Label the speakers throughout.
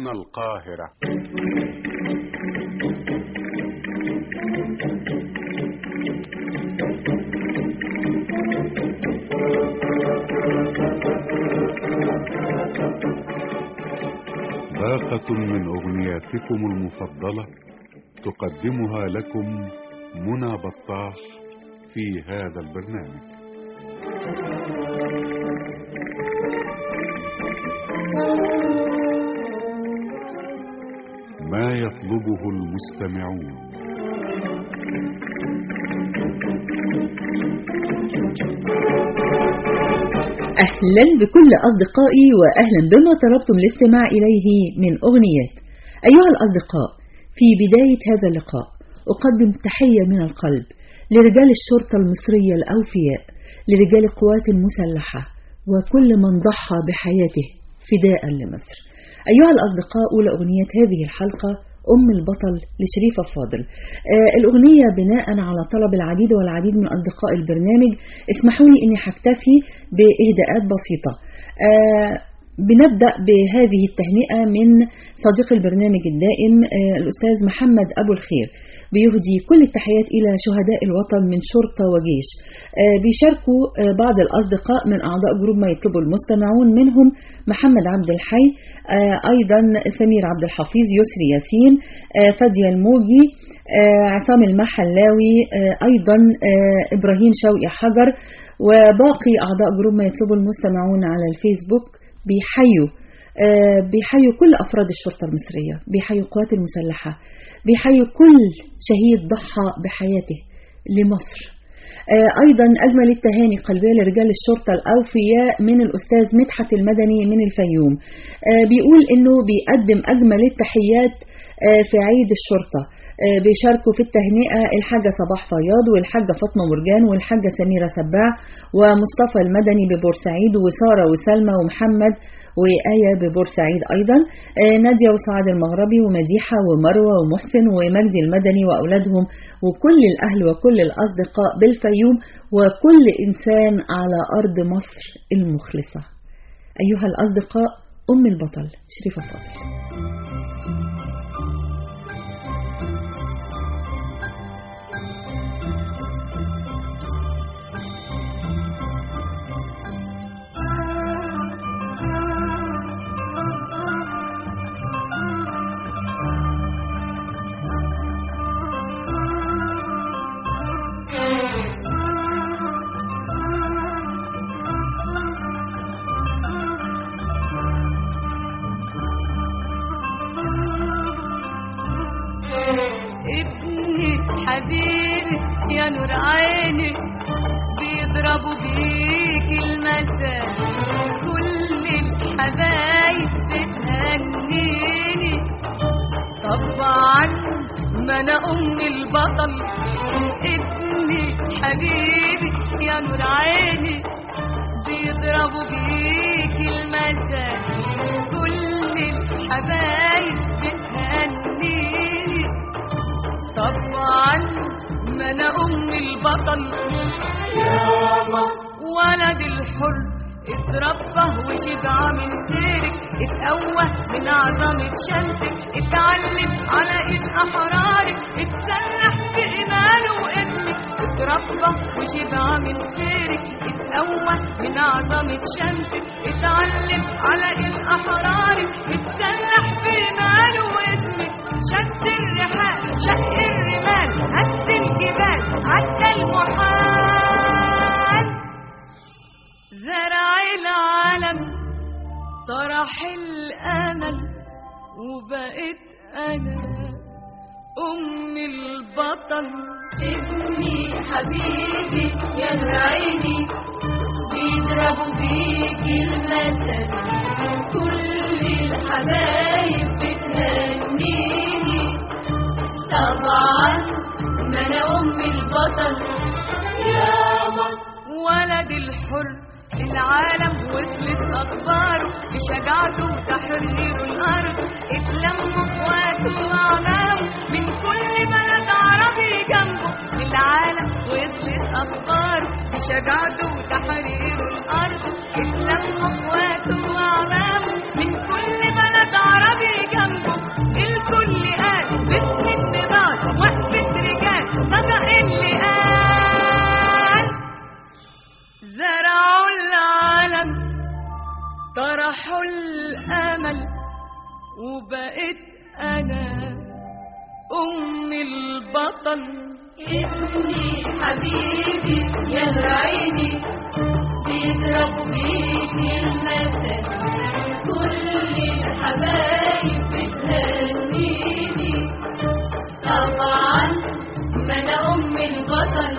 Speaker 1: هنا القاهرة باقة من أغنياتكم المفضلة تقدمها لكم منى بطاح في هذا البرنامج ما يطلبه المستمعون
Speaker 2: أهلا بكل أصدقائي وأهلا بما طلبتم الاستماع إليه من أغنيات أيها الأصدقاء في بداية هذا اللقاء أقدم تحية من القلب لرجال الشرطة المصرية الأوفياء لرجال القوات المسلحة وكل من ضحى بحياته فداء لمصر أيها الأصدقاء أولى أغنية هذه الحلقة أم البطل لشريفة فاضل آه الأغنية بناء على طلب العديد والعديد من أصدقاء البرنامج اسمحوا لي أني حكتفي بإهداءات بسيطة آه بنبدأ بهذه التهنئة من صديق البرنامج الدائم آه الأستاذ محمد أبو الخير بيهدي كل التحيات إلى شهداء الوطن من شرطة وجيش بيشاركوا بعض الأصدقاء من أعضاء جروب ما يطلبه المستمعون منهم محمد عبد الحي أيضا سمير عبد الحفيظ يسري ياسين فادية الموجي عصام المحلاوي أيضا إبراهيم شوقي حجر وباقي أعضاء جروب ما يطلبه المستمعون على الفيسبوك بيحيوا بيحيوا كل أفراد الشرطة المصرية بيحيوا القوات المسلحة بيحيوا كل شهيد ضحى بحياته لمصر أيضا أجمل التهاني قلبية لرجال الشرطة الأوفياء من الأستاذ مدحت المدني من الفيوم بيقول إنه بيقدم أجمل التحيات في عيد الشرطة بيشاركوا في التهنئة الحاجة صباح فياض والحاجة فاطمة مرجان والحاجة سميرة سباع ومصطفى المدني ببورسعيد وسارة وسلمى ومحمد وآية ببورسعيد أيضا نادية وسعد المغربي ومديحة ومروة ومحسن ومجدي المدني وأولادهم وكل الأهل وكل الأصدقاء بالفيوم وكل إنسان على أرض مصر المخلصة أيها الأصدقاء أم البطل شريفة فاضل
Speaker 3: حبيبي يا نور عيني بيضربوا بيك المثل كل الحبايب بتهنيني طبعا ما انا ام البطل ابني حبيبي يا نور عيني بيضربوا بيك المثل كل الحبايب بتهنيني طبعا ما انا ام البطل يا مصر ولد الحر اتربى وشبع من خيرك اتقوى من عظمة شمسك اتعلم على ايد احرارك اتسلح بإيمانه واسمك اتربى وشبع من خيرك اتقوى من عظمة شمسك اتعلم على ايد احرارك اتسلح بإيمانه واسمك شد الرحال شق الرمال هز الجبال عدى المحال زرع العالم طرح الامل وبقيت انا ام البطل
Speaker 4: ابني حبيبي يا نور عيني بيضربوا بيك المثل كل الحبايب بتهنيني طبعا ما انا ام البطل يا مصر
Speaker 3: ولد الحر العالم وصلت اخباره بشجاعته وتحرير الارض اتلموا اخواته واعمامه من كل بلد عربي جنبه العالم وصلت اخباره بشجاعته وتحرير الارض اتلموا اخواته واعمامه من كل بلد عربي جنبه وبقيت أنا أم البطل
Speaker 4: ابني حبيبي يا نور عيني بيضربوا بيك المثل كل الحبايب بتهنيني طبعا ما انا ام البطل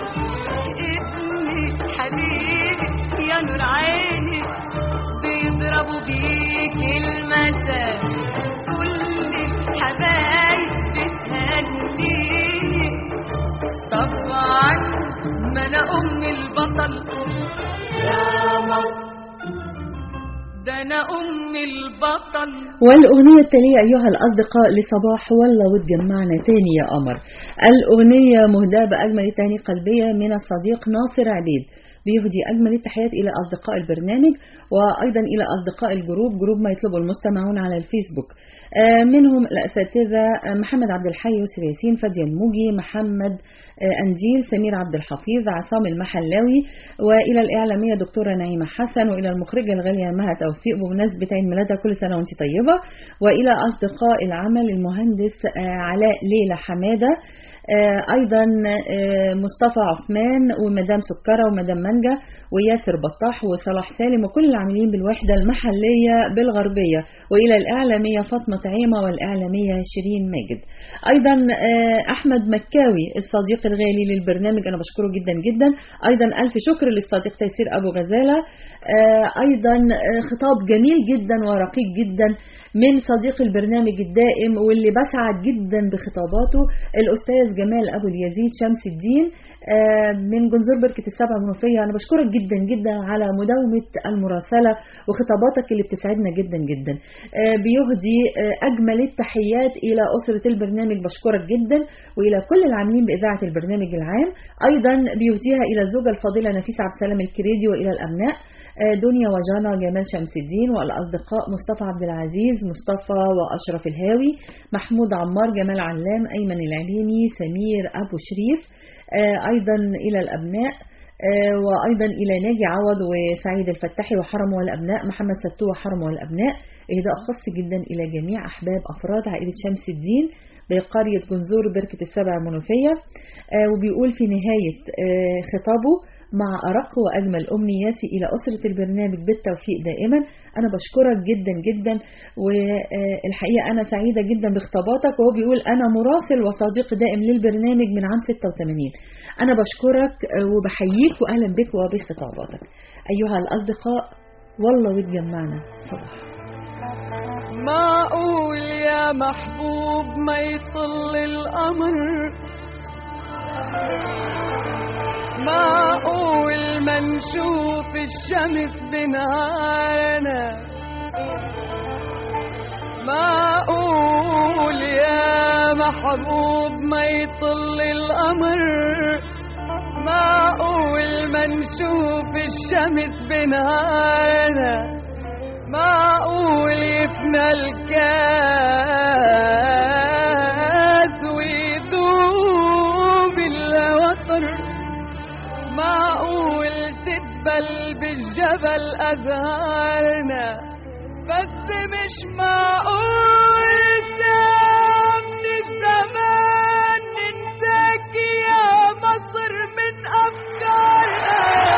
Speaker 3: ابني حبيبي يا نور عيني بيضربوا بيك المثل كل الحبايب بتهنيني طبعا ما انا ام البطل
Speaker 4: يا مصر
Speaker 3: ده انا ام البطل
Speaker 2: والأغنية التالية أيها الأصدقاء لصباح والله وتجمعنا تاني يا قمر الأغنية مهداة بأجمل التهاني قلبية من الصديق ناصر عبيد بيهدي أجمل التحيات إلى أصدقاء البرنامج وأيضا إلى أصدقاء الجروب جروب ما يطلبه المستمعون على الفيسبوك آه، منهم الأساتذة آه، محمد عبد الحي يسر ياسين فادية الموجي محمد آه، أنجيل سمير عبد الحفيظ عصام المحلاوي وإلى الإعلامية دكتورة نعيمة حسن وإلى المخرجة الغالية مها توفيق بمناسبة عيد ميلادها كل سنة وأنت طيبة وإلى أصدقاء العمل المهندس آه، علاء ليلى حمادة آه، ايضا آه، مصطفى عثمان ومدام سكره ومدام منجا وياسر بطاح وصلاح سالم وكل العاملين بالوحده المحليه بالغربيه والى الاعلاميه فاطمه عيمه والاعلاميه شيرين ماجد ايضا آه، احمد مكاوي الصديق الغالي للبرنامج انا بشكره جدا جدا ايضا الف شكر للصديق تيسير ابو غزاله آه، ايضا آه، خطاب جميل جدا ورقيق جدا من صديق البرنامج الدائم واللي بسعد جدا بخطاباته الاستاذ جمال ابو اليزيد شمس الدين آه، من جنزور بركه السبع منوفيه انا بشكرك جدا جدا على مداومه المراسله وخطاباتك اللي بتسعدنا جدا جدا آه، بيهدي آه، اجمل التحيات الى اسره البرنامج بشكرك جدا والى كل العاملين باذاعه البرنامج العام ايضا بيهديها الى الزوجه الفاضله نفيسه عبد السلام الكريدي والى الابناء آه، دنيا وجانا جمال شمس الدين والأصدقاء مصطفى عبد العزيز مصطفى وأشرف الهاوي محمود عمار جمال علام أيمن العليمي سمير أبو شريف آه، أيضا إلى الأبناء آه، وأيضا إلى ناجي عوض وسعيد الفتاحي وحرم والأبناء محمد ستو وحرم والأبناء إهداء خاص جدا إلى جميع أحباب أفراد عائلة شمس الدين بقرية جنزور بركة السبع منوفية آه، وبيقول في نهاية آه، خطابه مع أرق وأجمل أمنياتي إلى أسرة البرنامج بالتوفيق دائما أنا بشكرك جدا جدا والحقيقة أنا سعيدة جدا بخطاباتك وهو بيقول أنا مراسل وصديق دائم للبرنامج من عام 86 أنا بشكرك آه، وبحييك وأهلا بك وبخطاباتك أيها الأصدقاء والله وتجمعنا صباح
Speaker 3: معقول يا محبوب ما يطل القمر معقول ما نشوف الشمس بنهارنا معقول يا محبوب ما يطل القمر معقول ما نشوف الشمس بنهارنا معقول يفنى الكاس ويدوب الوتر معقول تدبل بالجبل أزهارنا بس مش معقول سام من الزمان ننساك يا مصر من أفكارنا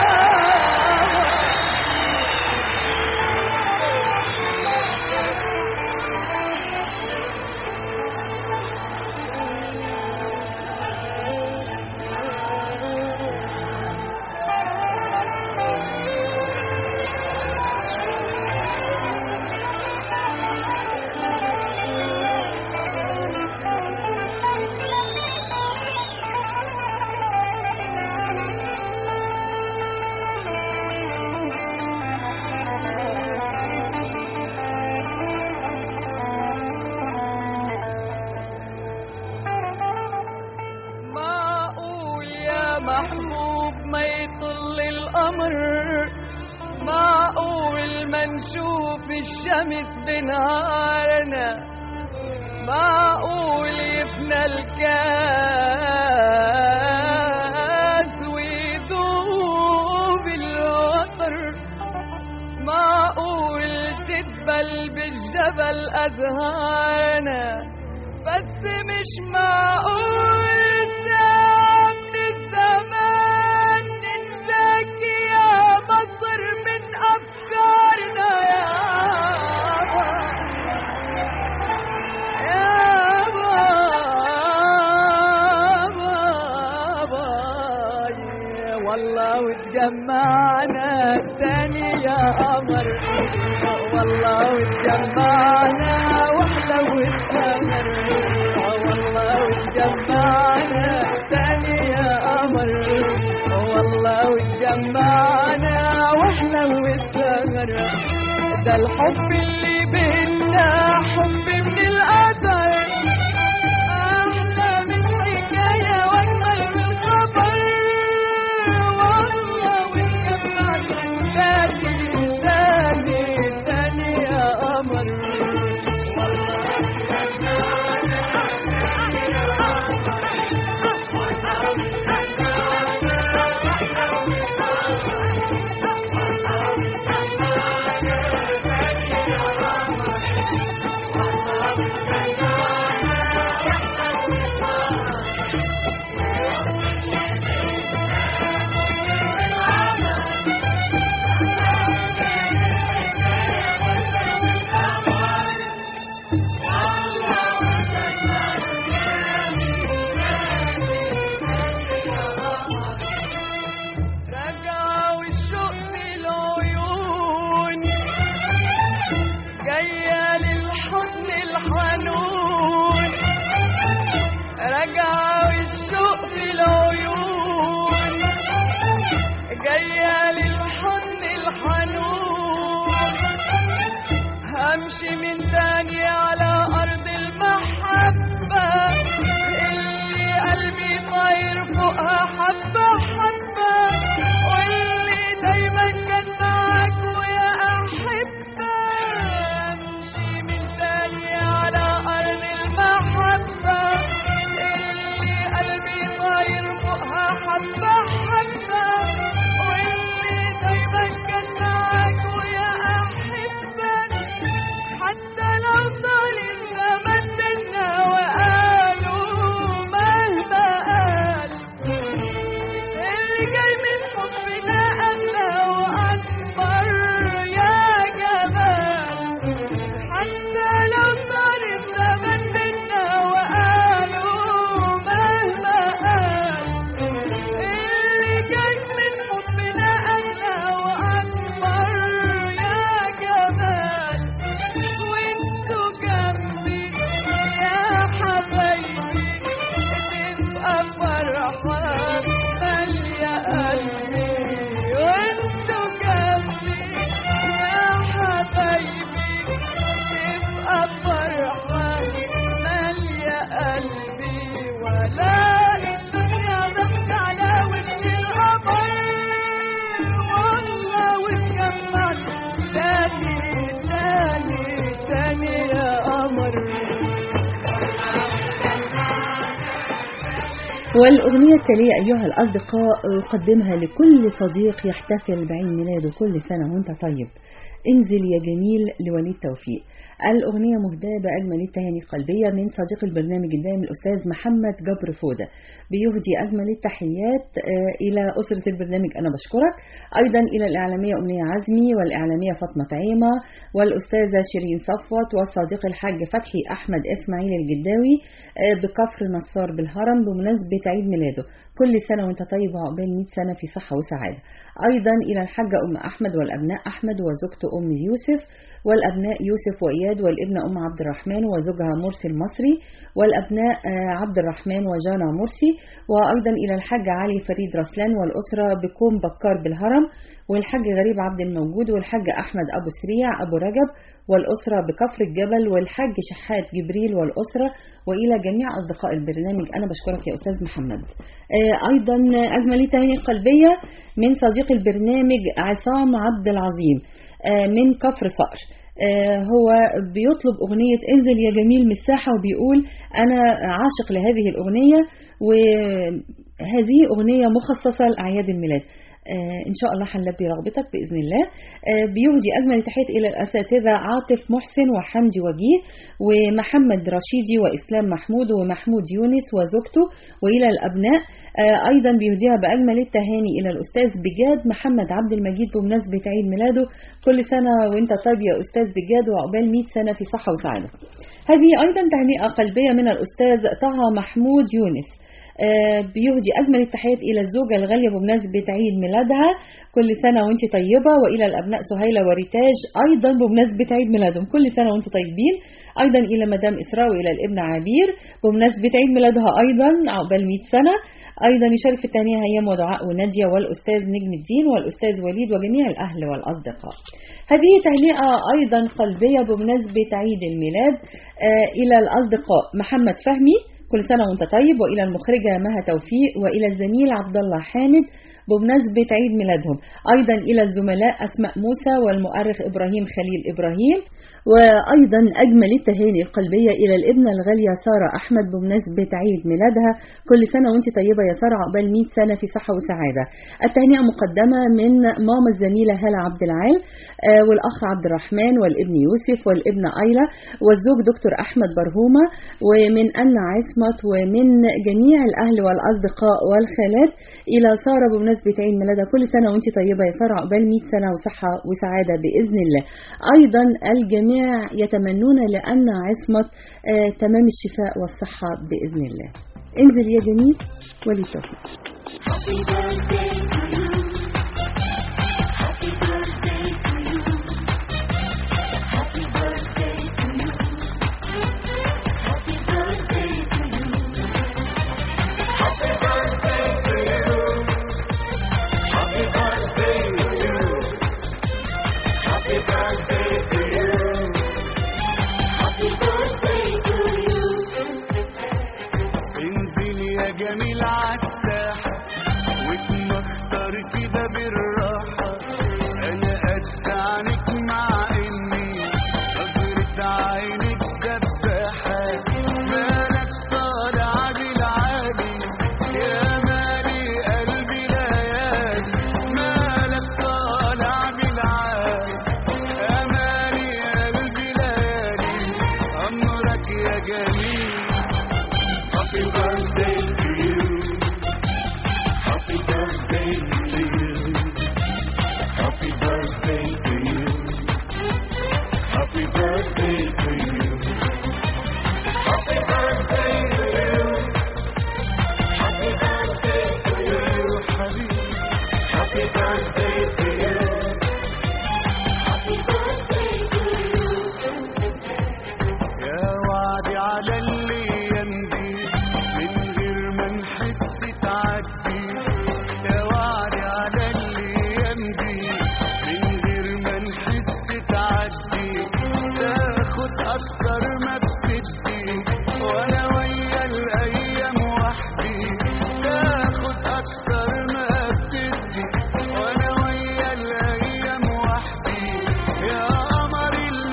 Speaker 3: معقول يا محبوب ما يطل القمر معقول ما نشوف الشمس بنهارنا معقول يفنى الكاس ويدوب الوتر معقول تدبل بالجبل الأذهان بس مش معقول ساعة من الزمان ننساك يا مصر من أفكارنا يا يا بابا والله وتجمعنا تاني يا قمر والله وتجمعنا واحلى والقمر والله وتجمعنا تاني يا قمر والله وتجمعنا واحلى والقمر ده الحب اللي بينا حب من القدر أحلى من حكاية وأجمل من خبر والله واتجمعنا تاني تاني تاني يا قمر رجع والشوق في العيون جاية للحضن الحنون رجع والشوق في العيون جاية للحضن الحنون همشي من تاني على أرض المحبة اللي قلبي طاير فوقها حبة حبة واللي دايما كان معاك ويا أحبة أمشي من تاني على أرض المحبة اللي قلبي طاير فوقها حبة حبة واللي دايما كان معاك ويا أحبة حتى لو طال الزمن منا وقالوا مهما قال اللي جاي من حبنا أغلى وأكبر يا جمال حتى لو طال الزمن منا وقالوا مهما قال اللي جاي من حبنا أغلى وأكبر يا جمال وانتوا جنبي يا حبايبي تبقى فرحة مالية قلبي وانتوا جنبي يا حبايبي تبقى فرحة مالية قلبي ولا الدنيا ضغط على وش القمر والله واتجمعت تاني تاني تاني يا قمر
Speaker 2: والأغنية التالية أيها الأصدقاء أقدمها لكل صديق يحتفل بعيد ميلاده كل سنة وأنت طيب انزل يا جميل لوليد توفيق الأغنية مهداة بأجمل التهاني القلبية من صديق البرنامج الدائم الأستاذ محمد جبر فودة بيهدي أجمل التحيات آه، إلى أسرة البرنامج أنا بشكرك أيضا إلى الإعلامية أمنية عزمي والإعلامية فاطمة عيمة والأستاذة شيرين صفوت والصديق الحاج فتحي أحمد إسماعيل الجداوي آه، بكفر نصار بالهرم بمناسبة عيد ميلاده كل سنة وانت طيب وعقبال 100 سنة في صحة وسعادة أيضا إلى الحاجة أم أحمد والأبناء أحمد وزوجته أم يوسف والأبناء يوسف وإياد والابن أم عبد الرحمن وزوجها مرسي المصري والأبناء آه، عبد الرحمن وجانا مرسي وأيضا إلى الحاج علي فريد رسلان والأسرة بكوم بكار بالهرم والحاج غريب عبد الموجود والحاج أحمد أبو سريع أبو رجب والأسرة بكفر الجبل والحاج شحات جبريل والأسرة وإلى جميع أصدقاء البرنامج أنا بشكرك يا أستاذ محمد آه، أيضا أجمل تهاني قلبية من صديق البرنامج عصام عبد العظيم آه، من كفر صقر آه، هو بيطلب أغنية انزل يا جميل من الساحة وبيقول أنا عاشق لهذه الأغنية وهذه أغنية مخصصة لأعياد الميلاد آه، إن شاء الله هنلبي رغبتك بإذن الله آه، بيهدي أجمل تحيات إلى الأساتذة عاطف محسن وحمدي وجيه ومحمد رشيدي وإسلام محمود ومحمود يونس وزوجته وإلى الأبناء آه، أيضا بيهديها بأجمل التهاني إلى الأستاذ بجاد محمد عبد المجيد بمناسبة عيد ميلاده كل سنة وأنت طيب يا أستاذ بجاد وعقبال 100 سنة في صحة وسعادة هذه أيضا تهنئة قلبية من الأستاذ طه محمود يونس آه، بيهدي أجمل التحيات إلى الزوجة الغالية بمناسبة عيد ميلادها كل سنة وانت طيبة وإلى الأبناء سهيلة وريتاج أيضا بمناسبة عيد ميلادهم كل سنة وانت طيبين أيضا إلى مدام إسراء وإلى الابن عبير بمناسبة عيد ميلادها أيضا عقبال 100 سنة أيضا يشارك في التهنئة هيام ودعاء ونادية والأستاذ نجم الدين والأستاذ وليد وجميع الأهل والأصدقاء هذه تهنئة أيضا قلبية بمناسبة عيد الميلاد آه، إلى الأصدقاء محمد فهمي كل سنة وانت طيب وإلى المخرجة مها توفيق وإلى الزميل عبد الله حامد بمناسبة عيد ميلادهم أيضا إلى الزملاء أسماء موسى والمؤرخ إبراهيم خليل إبراهيم وأيضا أجمل التهاني القلبية إلى الابنة الغالية سارة أحمد بمناسبة عيد ميلادها كل سنة وانت طيبة يا سارة عقبال 100 سنة في صحة وسعادة التهنئة مقدمة من ماما الزميلة هلا عبد العال آه، والأخ عبد الرحمن والابن يوسف والابن أيلا والزوج دكتور أحمد برهومة ومن أن عصمت ومن جميع الأهل والأصدقاء والخالات إلى سارة بمناسبة عيد ميلادها كل سنة وانت طيبة يا سارة عقبال 100 سنة وصحة وسعادة بإذن الله أيضا الجميع يتمنون لأن عصمت آه، تمام الشفاء والصحة بإذن الله انزل يا جميل وللتوفيق
Speaker 5: انزل يا جميل عالساحة واتمخطر كده بالراحة انا قد عنك مع اني نظرة عينك دباحة مالك طالع بالعالي يا مالي قلبي ليالي مالك طالع بالعالي يا مالي قلبي ليالي امرك يا جميل Happy birthday to you. Happy birthday to you. Happy birthday to you. Happy birthday to you. Happy birthday to you. Happy birthday to you, حبيبي. Happy birthday to you. Happy birthday to you. يا وعدي على الايام دي من غير ما نحس تعدي يا وعدي على الايام دي من غير ما نحس تعدي تاخد اكتر ما بتدي وانا ويا الايام وحدي تاخد اكتر ما بتدي وانا ويا الايام وحدي يا قمر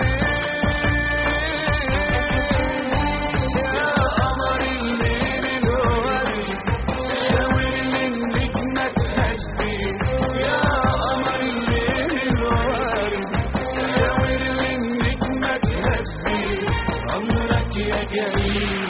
Speaker 5: الليل يا قمر الليل الورد شاور لي النجمة تهدي يا قمر الليل الورد شاور لي النجمة تهدي أمرك يا جميل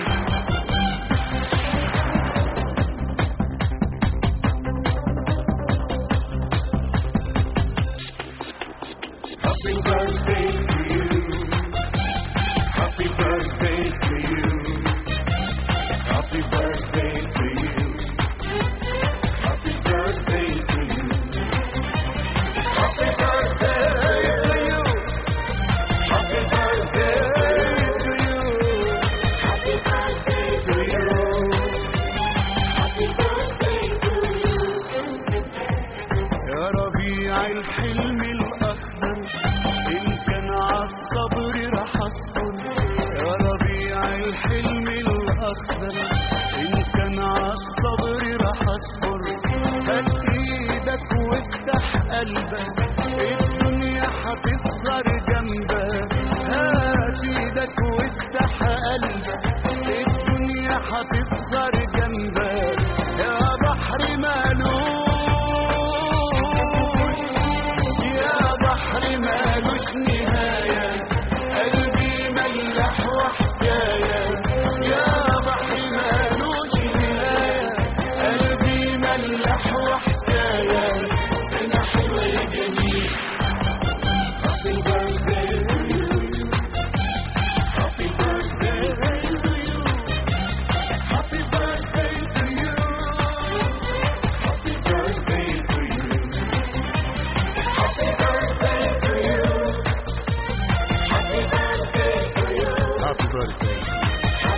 Speaker 5: Happy birthday to you. Happy birthday to you. Happy birthday to you. Happy birthday to you. Happy birthday to you. Happy birthday to you. Happy birthday to you. Happy birthday to you. يا ربيع الحلم الأخضر إن كان عالصبر رح أصبر يا ربيع الحلم الأخضر إن كان عالصبر رح أصبر هات إيدك وافتح قلبك الدنيا هتصغر جنبك هات إيدك وافتح قلبك الدنيا هتصغر جنبك يا بحر مالوش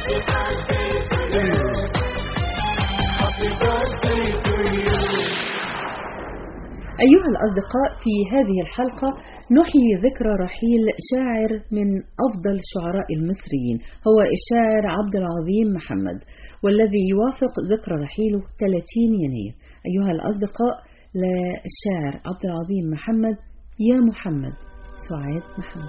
Speaker 2: أيها الأصدقاء في هذه الحلقة نحيي ذكرى رحيل شاعر من أفضل شعراء المصريين هو الشاعر عبد العظيم محمد والذي يوافق ذكرى رحيله 30 يناير أيها الأصدقاء للشاعر عبد العظيم محمد يا محمد سعاد محمد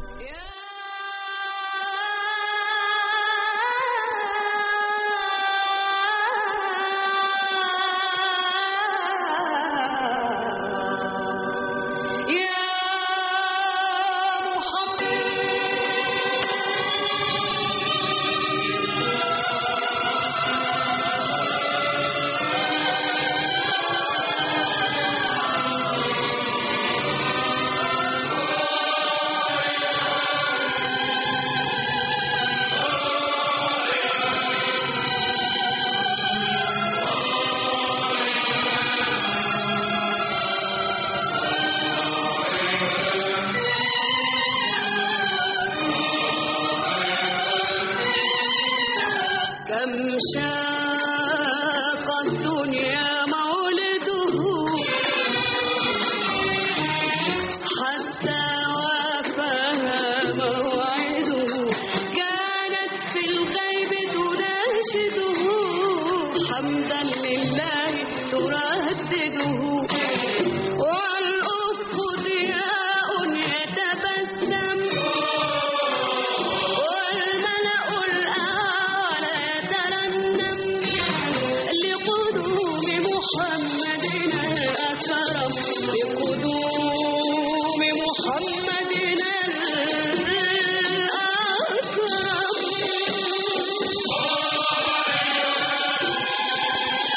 Speaker 3: كم شاق الدنيا مولده حتى وافاها موعده كانت في الغيب تناشده حمدا لله تردده والأفق ضياء يتبسم والملأ الأعلى يترنم لقدوم محمدنا الأكرم لقدوم محمدنا الأكرم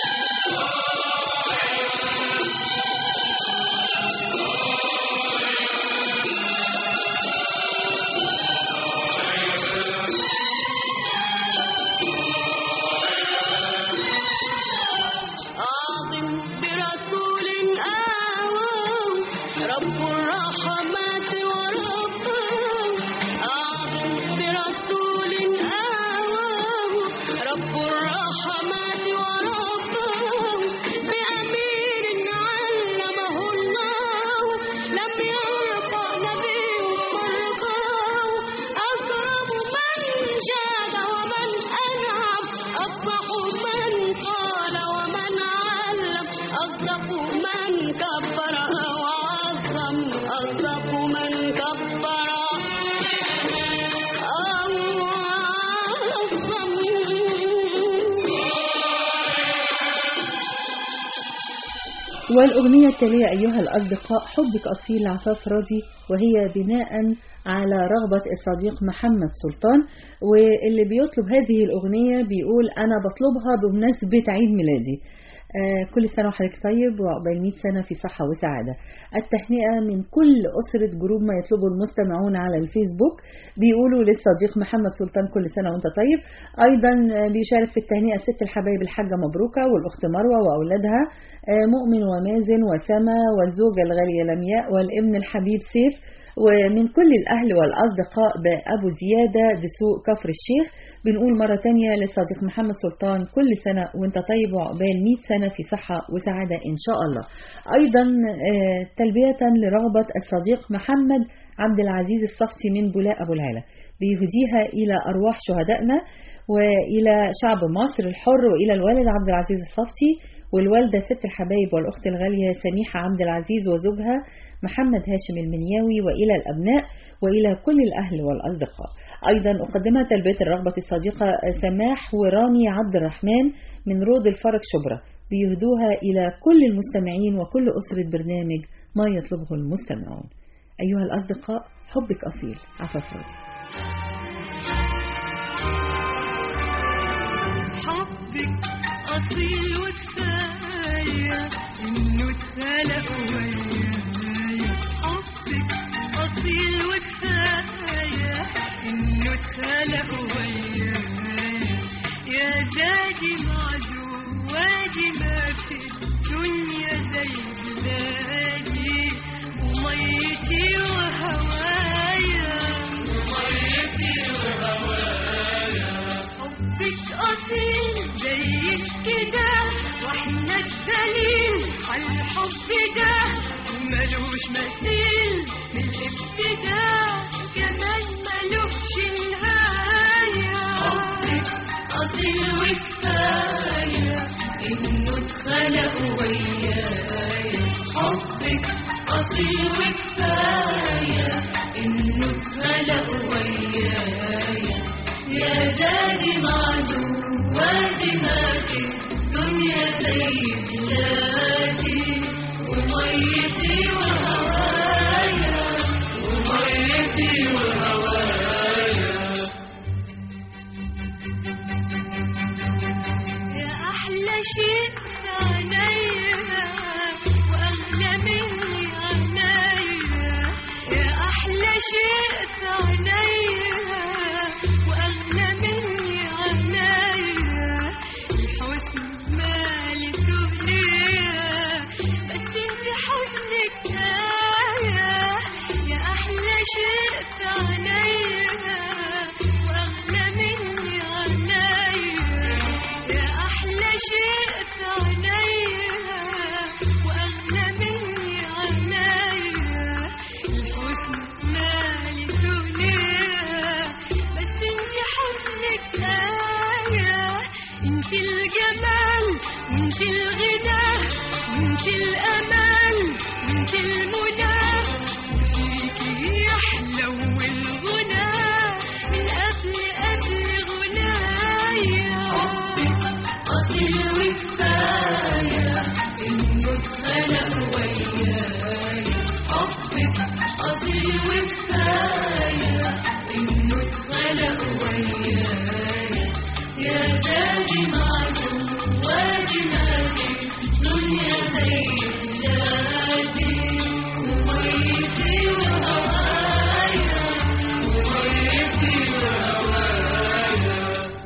Speaker 3: أعظم برسول آواه رب الرحمات ورباه أعظم برسول آواه رب الرحمات ورباه بأمير علمه الله لم يرقى نبي مرقاه أكرم من جاد ومن أنعم أفضح من قال ومن علم أصدق من كبر وعظم أصدق من كبر
Speaker 2: والأغنية التالية أيها الأصدقاء حبك أصيل لعفاف راضي وهي بناء على رغبة الصديق محمد سلطان واللي بيطلب هذه الأغنية بيقول أنا بطلبها بمناسبة عيد ميلادي آه كل سنة وحضرتك طيب وعقبال 100 سنة في صحة وسعادة التهنئة من كل أسرة جروب ما يطلبه المستمعون على الفيسبوك بيقولوا للصديق محمد سلطان كل سنة وانت طيب أيضا آه، بيشارك في التهنئة ست الحبايب الحاجة مبروكة والأخت مروة وأولادها آه، مؤمن ومازن وسما والزوجة الغالية لمياء والابن الحبيب سيف ومن كل الأهل والأصدقاء بأبو زيادة دسوق كفر الشيخ بنقول مرة تانية للصديق محمد سلطان كل سنة وانت طيب وعقبال 100 سنة في صحة وسعادة إن شاء الله أيضا آه، تلبية لرغبة الصديق محمد عبد العزيز الصفتي من بولاء أبو العلا بيهديها إلى أرواح شهدائنا وإلى شعب مصر الحر وإلى الوالد عبد العزيز الصفتي والوالدة ست الحبايب والأخت الغالية سميحة عبد العزيز وزوجها محمد هاشم المنياوي وإلى الأبناء وإلى كل الأهل والأصدقاء أيضا أقدمها تلبية الرغبة الصديقة سماح ورامي عبد الرحمن من رود الفرج شبرا بيهدوها إلى كل المستمعين وكل أسرة برنامج ما يطلبه المستمعون أيها الأصدقاء حبك أصيل عفاف راضي
Speaker 3: حبك أصيل وكفاية إنه اتخلق ويايا حبك أصيل وكفاية إنه اتخلق ويايا يا زادي معزوم وادي ما في الدنيا زي بلادي وميتي وهوايا وميتي وهوايا
Speaker 4: الحب ده ملوش مثيل من الابتداء كمان ملوش نهاية حبك أصيل وكفاية إنه اتخلق ويايا حبك أصيل وكفاية إنه اتخلق ويايا يا زادي معلوم وادي ما في الدنيا زي بلادي وميتي وهوايا وميتي وهوايا يا أحلى شيء في عينيا وأغلى مني عينيا يا أحلى شيء في عينيا وأغلى مني عينيا الحسن مالي الدنيا بس انت حزنك آية يا أحلى شيء في عينيا وأغلى مني عينيا يا أحلى شيء في عينيا وأغلى مني عينيا الحزن مالي الدنيا بس انت حزنك آية انت الجمال وانت الغنى وانت الأمل وانت المنى وفيكي يحلو الغنى من قبل قبل غنايا حبك أصيل وكفاية إنه اتخلق ويايا حبك أصيل وكفاية إنه اتخلق ويايا يا زادي معلوم وادي مالي دنيا زي بلادي وميتي وهوايا وميتي وهوايا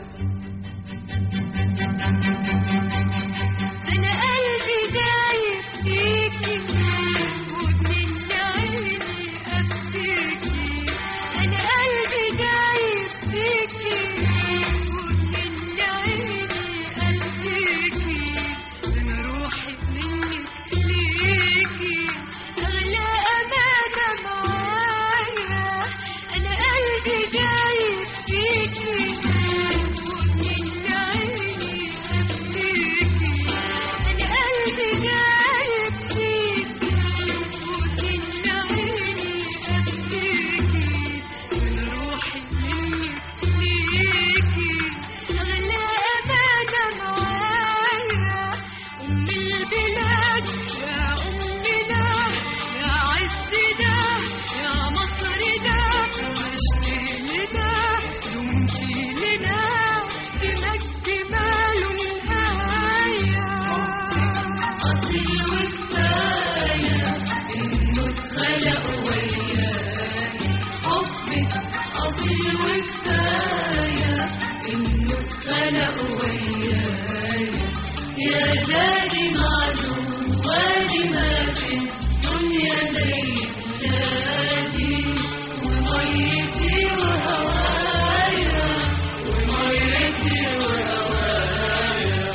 Speaker 4: أنا قلبي دايب فيكي ومن عيني أفتكي أنا قلبي دايب فيكي ومن عيني أفتكي أنا روحي منك ليكي أغلى أمانة معايا أنا قلبي دايب فيكي ومن عيني أفتكي أنا قلبي دايب فيكي ومن عيني أفتكي من روحي منك ليكي أغلى أمانة معايا أم البلاد يا أمنا يا عزنا يا مصرنا عشتي لنا دمتي لنا بمجد مال نهاية أصيل وكفاية إنه اتخلق وياي حبك أصيل وكفاية إنه اتخلق وياي يا جاري معلوم وادي ما في الدنيا زي بلادي وميتي وهوايا وميتي وهوايا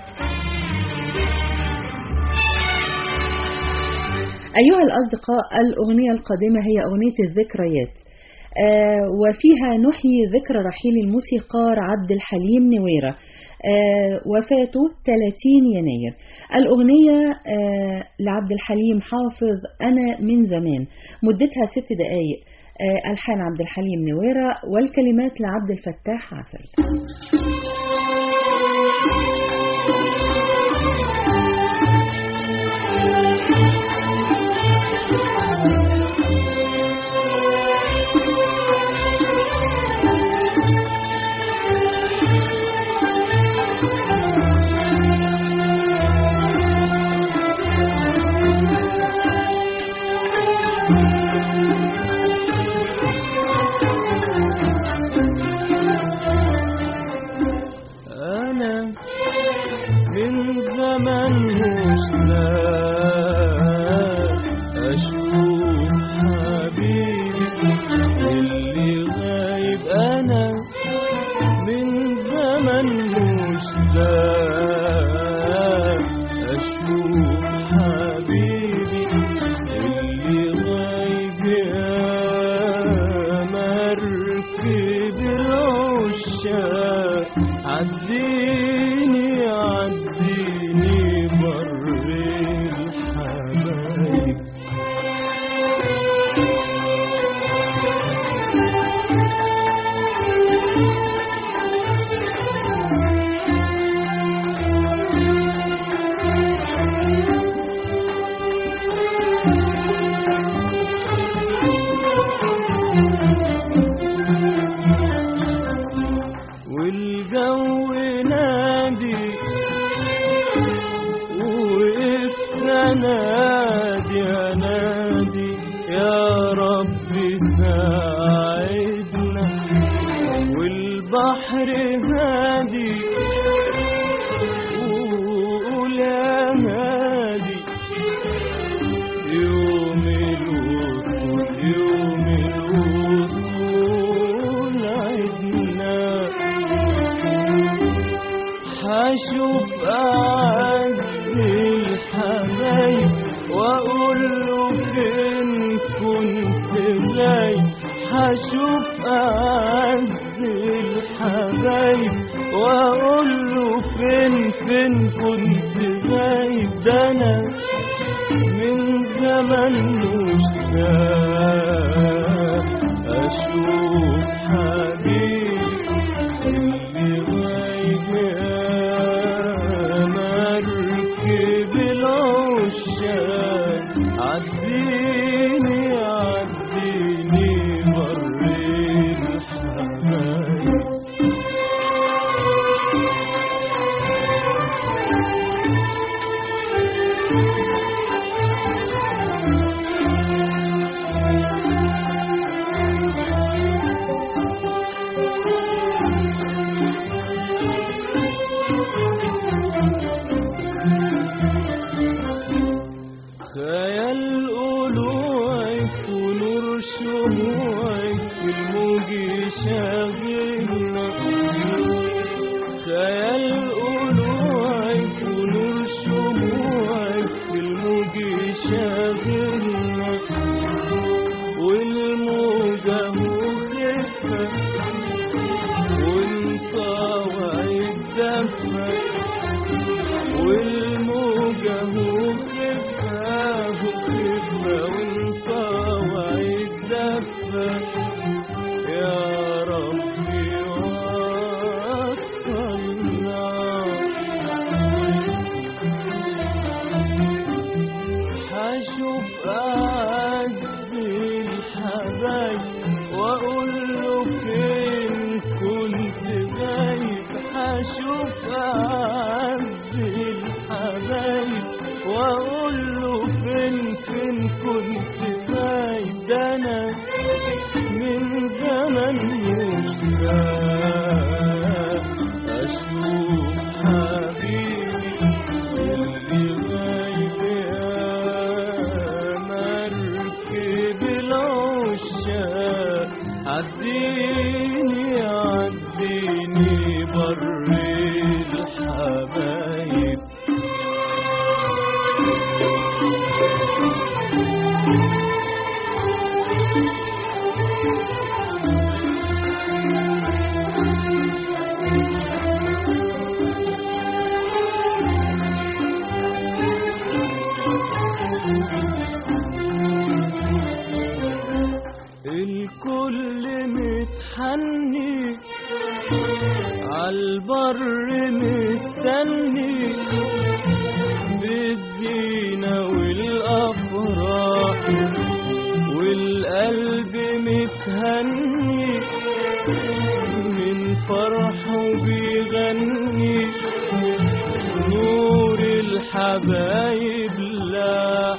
Speaker 2: أيها الأصدقاء الأغنية القادمة هي أغنية الذكريات آه وفيها نحيي ذكرى رحيل الموسيقار عبد الحليم نويرة آه وفاته 30 يناير الأغنية آه لعبد الحليم حافظ أنا من زمان مدتها ست دقايق آه ألحان عبد الحليم نويرة والكلمات لعبد الفتاح عسل
Speaker 6: أنا من زمن مشتاق أشوف حبيبي اللي غايب أنا من زمن مشتاق أشوف حبيبي عديني عديني بر الحبايب والجو نادي وقفت انادي انادي يا رب ساعدنا والبحر هادي وقول يا هادي يوم الوصول يوم الوصول عدنا هشوف أعز الحبايب وأقول له فين كنت غايب هشوف أعز الحبايب وأقول له فين فين كنت غايب ده أنا من زمن مشتاق أشوف حبيبي اللي غايب يا مركب العشاق عديني عديني بر الحبايب خيال قلوعك ونور شموعك في الموج شاغلنا خيال قلوعك ونور شموعك في الموج شاغلنا والموجة مخفة وانت وعيد دفة والموجة خفة خفة وانت وعيد دفة يا ربي وصلنا هشوف أعز الحبايب وأقول له فين كنت غايب هشوف أعز الحبايب وأقول له فين فين كنت غايب ده أنا من زمن مشتاق أشوف حبيبي اللي غايب يا مركب العشاق عديني عديني بر الحبايب الكل متحني عالبر مستني بالزينة والأفراح والقلب متهني من فرحه بيغني نور الحبايب لاح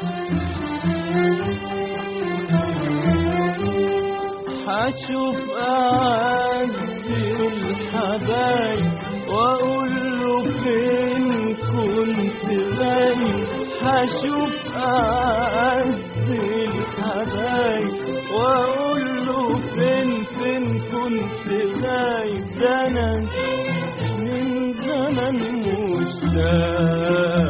Speaker 6: هشوف أعز الحبايب وأقول له فين كنت غايب هشوف أعز الحبايب وأقول له فين فين كنت غايب ده أنا من زمن مشتاق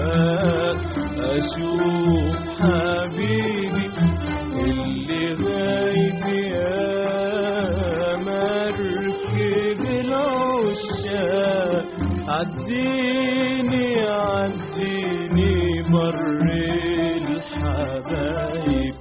Speaker 6: أشوف حبيبي اللي غايب يا مركب العشاق عديني عديني بر الحبايب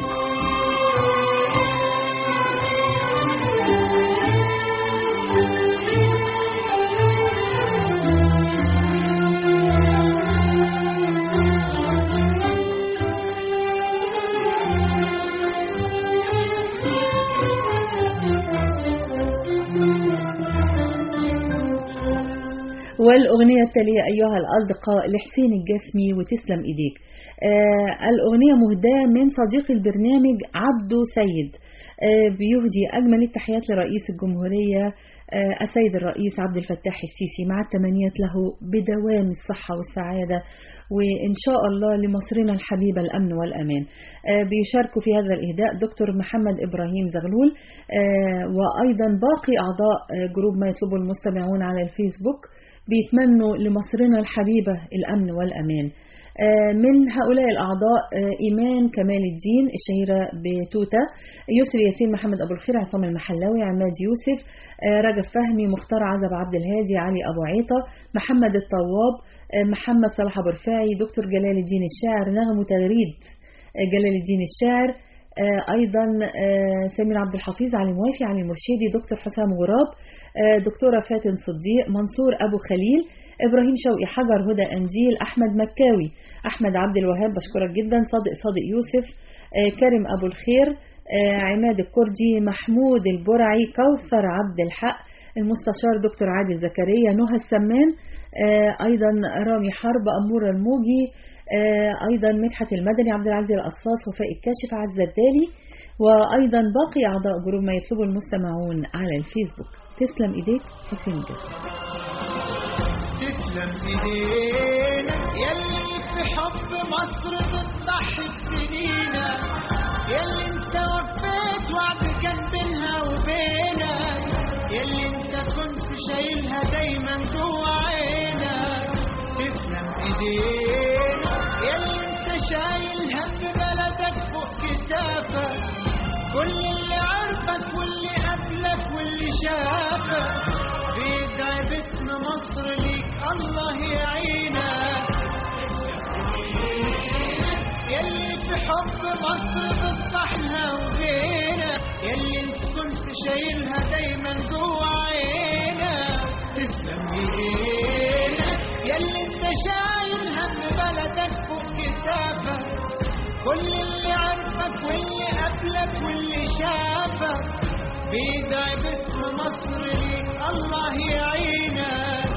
Speaker 2: والأغنية التالية أيها الأصدقاء لحسين الجسمي وتسلم إيديك آه الأغنية مهداة من صديق البرنامج عبدو سيد آه بيهدي أجمل التحيات لرئيس الجمهورية آه السيد الرئيس عبد الفتاح السيسي مع التمنيات له بدوام الصحة والسعادة وإن شاء الله لمصرنا الحبيبة الأمن والأمان آه بيشاركوا في هذا الإهداء دكتور محمد إبراهيم زغلول آه وأيضا باقي أعضاء آه جروب ما يطلبه المستمعون على الفيسبوك بيتمنوا لمصرنا الحبيبة الأمن والأمان آه، من هؤلاء الأعضاء آه، إيمان كمال الدين الشهيرة بتوتة يسري ياسين محمد أبو الخير عصام المحلاوي عماد يوسف آه، رجب فهمي مختار عزب عبد الهادي علي أبو عيطة محمد الطواب آه، محمد صلاح أبو رفاعي دكتور جلال الدين الشاعر نغم تغريد آه، جلال الدين الشاعر آه، ايضا آه، سمير عبد الحفيظ علي موافي علي المرشدي دكتور حسام غراب آه، دكتوره فاتن صديق منصور ابو خليل ابراهيم شوقي حجر هدى انديل احمد مكاوي احمد عبد الوهاب بشكرك جدا صادق صادق يوسف آه، كريم ابو الخير آه، عماد الكردي محمود البرعي كوثر عبد الحق المستشار دكتور عادل زكريا نهى السمان آه، ايضا رامي حرب امور الموجي آه، ايضا مدحت المدني عبد العزيز القصاص وفاء الكاشف عزة الدالي وايضا باقي اعضاء جروب ما يطلبه المستمعون على الفيسبوك تسلم ايديك حسين الجسمي
Speaker 7: تسلم ايدينا يلي في حب مصر بتضحي بسنينا يلي انت وفيت وعد كان بينها وبينك يلي انت كنت شايلها دايما جوا عينك تسلم ايدينا يلي انت شايل هم بلدك فوق كتافك كل اللي عرفك واللي قبلك واللي شافك بيدعي باسم مصر ليك الله يعينك يلي في حب مصر بتطحنها وغيرك يلي انت كنت شايلها دايما جوا عينك تسلم ايدينا يلي انت شايل هم بلدك فوق كتافك كل اللي عرفك واللي قبلك واللي شافك بيدعي باسم مصر ليك الله يعينك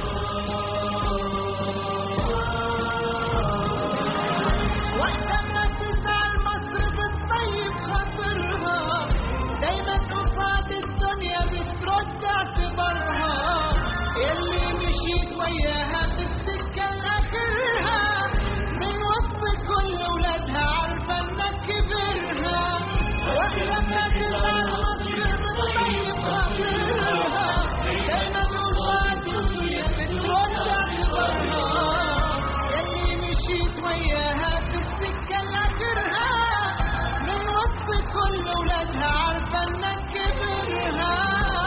Speaker 7: وقت ما تزعل مصر بتطيب خاطرها دايما قصاد الدنيا بترد اعتبارها يلي مشيت وياها بالسكة لآخرها من وسط كل ولادها عارفة انك كبرها وقت ما تزعل مصر بتطيب خاطرها دايما قصاد الدنيا بترد اعتبارها يلي مشيت وياها في السكة لآخرها من وسط كل ولادها عارفة انك كبرها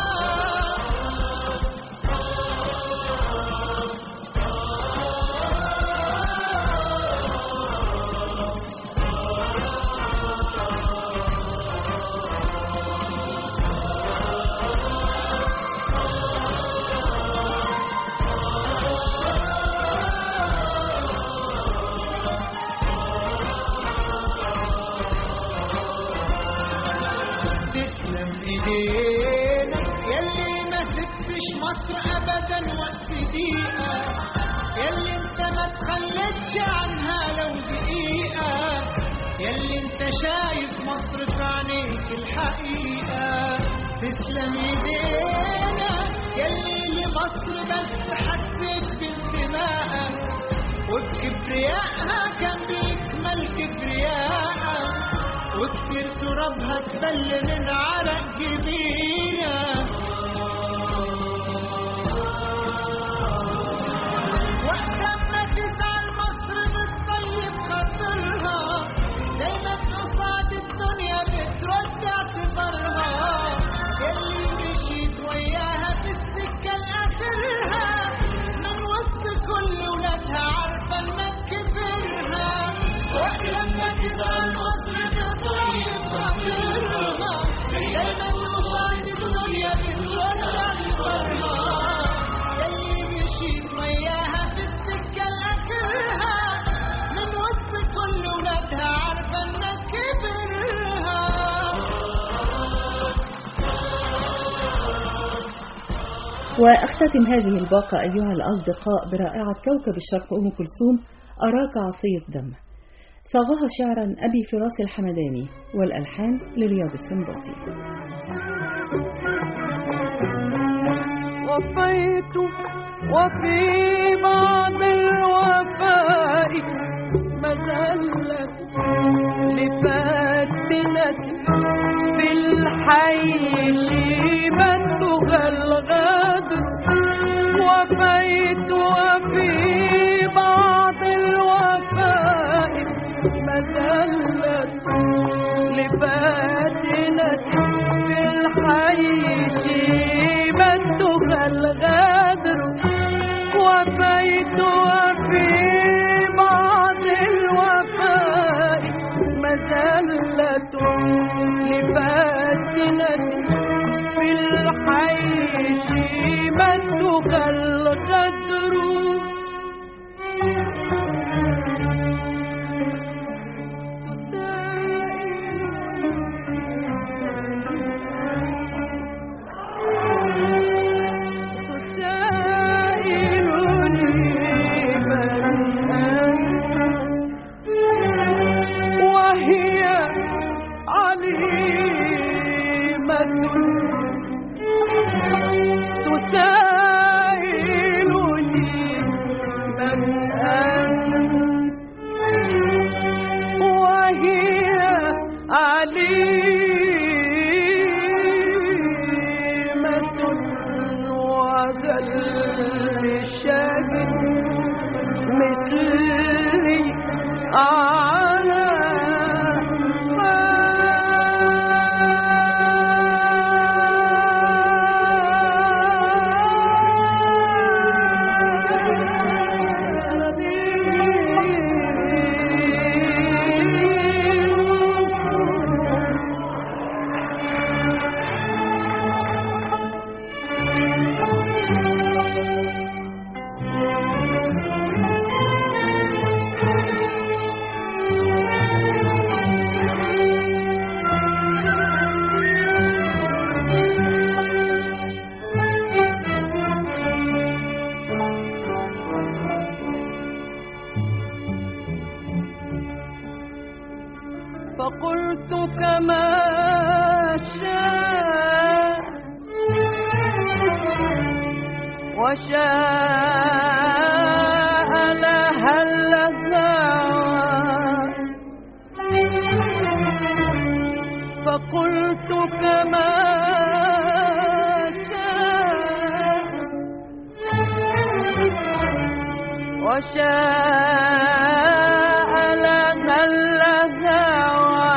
Speaker 7: تسلم ايدينا يلي ما سبتش مصر ابدا وقت دقيقة يلي انت ما تخلتش عنها لو دقيقة يلي انت شايف مصر في عينيك الحقيقة تسلم ايدينا يلي لمصر بس حسيت بانتمائك وبكبريائها كان بيكمل كبريائك وكتير ترابها تبل من عرق جبينك وقت ما تزعل مصر بتطيب خاطرها دايما قصاد الدنيا بترد اعتبارها يلي مشيت وياها في السكة لآخرها من
Speaker 2: وأختتم هذه الباقة أيها الأصدقاء برائعة كوكب الشرق أم كلثوم أراك عصية دم صاغها شعرا أبي فراس الحمداني والألحان لرياض السنباطي
Speaker 3: وفيت وفي بعض الوفاء مذلة لفاتنة في الحي شيبتها الغدر وفيت وفي بعض الوفاء مذلة لفاتنة في الحي شيبتها الغدر وفيت وفي بعض الوفاء مذلة لفاتنة في الحي شيبتها الغدر وهي عليمة تسائلني من أنت وهي عليمة وذل الشاهد مثلي على فقلت كما شاء وشاء لها الهوى فقلت كما شاء وشاء لنا الهوى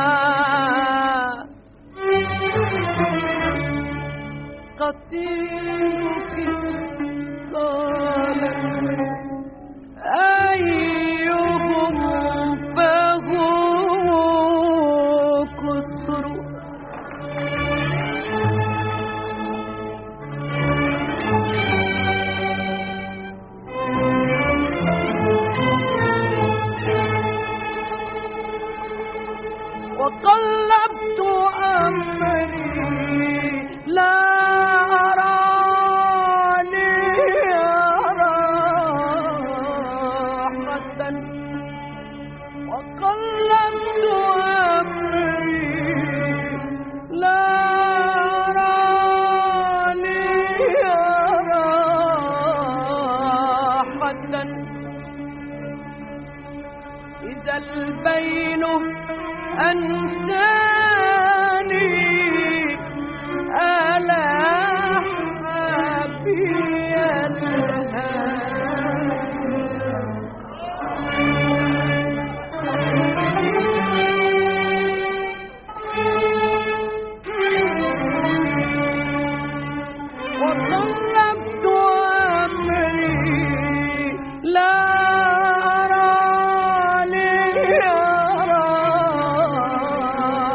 Speaker 3: قتيلك قال أيهم فهو كسر وقلبت أمري لا أراني راحة وقلبت أمري لا أراني راحة إذا البين أنساني ألا حبي وطلبت أمري لا أراني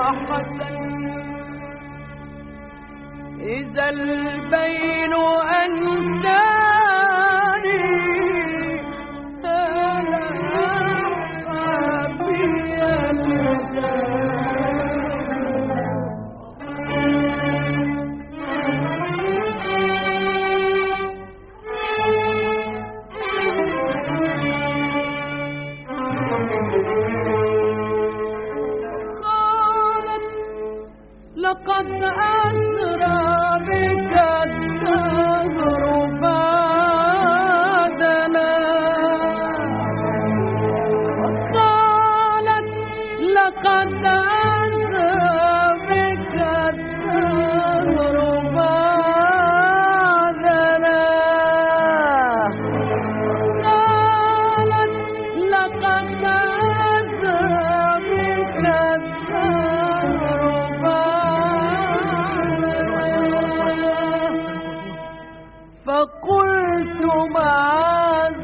Speaker 3: فقلت معاذ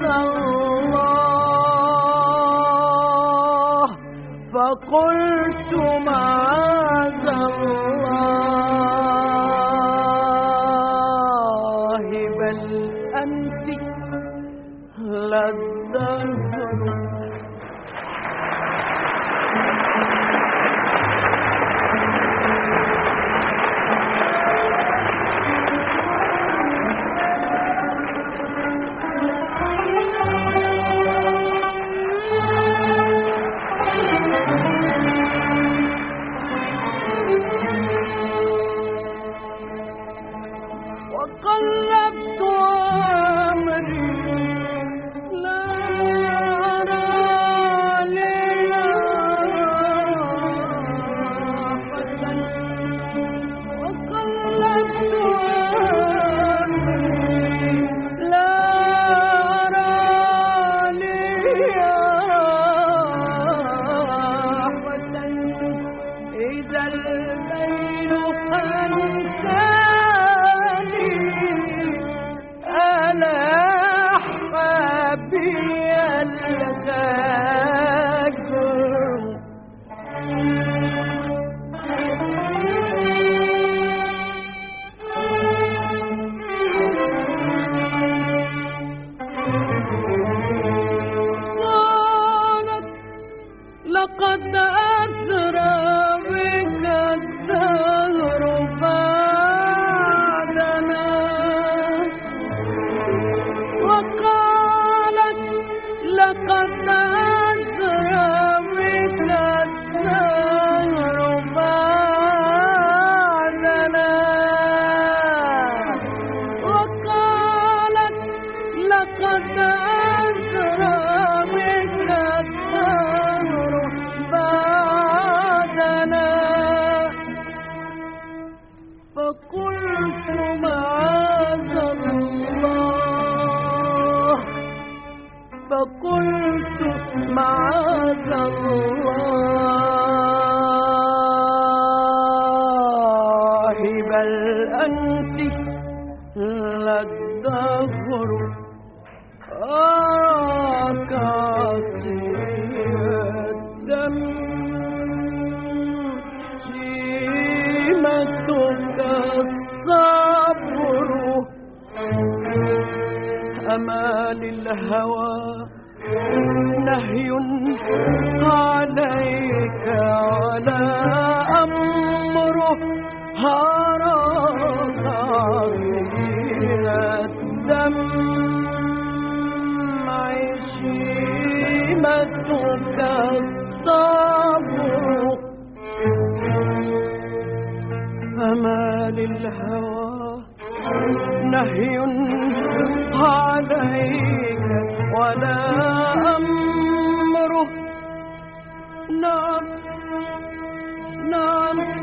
Speaker 3: الله فقلت معاذ الله بل أنت للدهر وقلبت أمري لا أرى لي راحة وقلبت أمري لا أرى لي راحة إذا الليل أنساني ألاح بي الغاجر قالت لقد أسرى بك الدهر بعدنا وقالت لقد أسرى بك الدهر بعدنا وقالت لقد أسرى بك الدهر بعدنا فقلت معاذ الله فقلت معاذ الله بل أنت للدهر أراك عصير الدم شيمتك الصبر أمال الهوى نهي عليك ولا أمره هراك عصير الدم شيمتك الصبر أمال الهوى نهي عليك ولا أمره نعم نعم